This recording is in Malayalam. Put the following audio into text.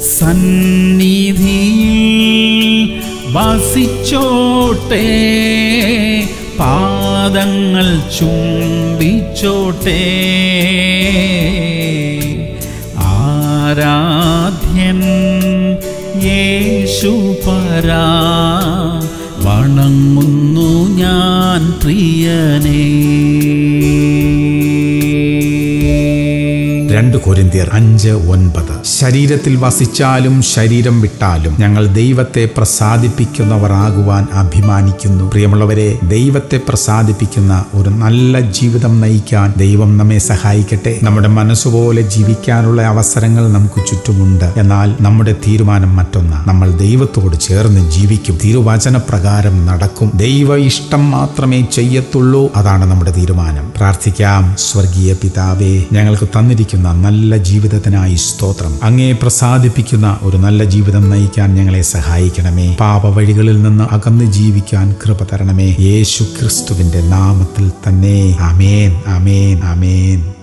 സന്നിധിയിൽ വസിച്ചോട്ടെ പാദങ്ങൾ ചുംബിച്ചോട്ടെ ആരാധ്യൻ യേശുപരാ വണങ്ങുന്നു ഞാൻ പ്രിയനേ രണ്ട് കൊരിന്തിയർ അഞ്ച് ഒൻപത് ശരീരത്തിൽ വസിച്ചാലും ശരീരം വിട്ടാലും ഞങ്ങൾ ദൈവത്തെ പ്രസാദിപ്പിക്കുന്നവർ ആകുവാൻ അഭിമാനിക്കുന്നു പ്രിയമുള്ളവരെ ദൈവത്തെ പ്രസാദിപ്പിക്കുന്ന ഒരു നല്ല ജീവിതം നയിക്കാൻ ദൈവം നമ്മെ സഹായിക്കട്ടെ നമ്മുടെ മനസ്സുപോലെ ജീവിക്കാനുള്ള അവസരങ്ങൾ നമുക്ക് ചുറ്റുമുണ്ട് എന്നാൽ നമ്മുടെ തീരുമാനം മറ്റൊന്ന് നമ്മൾ ദൈവത്തോട് ചേർന്ന് ജീവിക്കും തിരുവചന പ്രകാരം നടക്കും ദൈവ ഇഷ്ടം മാത്രമേ ചെയ്യത്തുള്ളൂ അതാണ് നമ്മുടെ തീരുമാനം പ്രാർത്ഥിക്കാം സ്വർഗീയ പിതാവേ ഞങ്ങൾക്ക് തന്നിരിക്കുന്ന നല്ല ജീവിതത്തിനായി സ്തോത്രം അങ്ങേ പ്രസാദിപ്പിക്കുന്ന ഒരു നല്ല ജീവിതം നയിക്കാൻ ഞങ്ങളെ സഹായിക്കണമേ പാപ വഴികളിൽ നിന്ന് അകന്ന് ജീവിക്കാൻ കൃപ തരണമേ യേശു ക്രിസ്തുവിന്റെ നാമത്തിൽ തന്നെ അമേൻ അമേൻ അമേൻ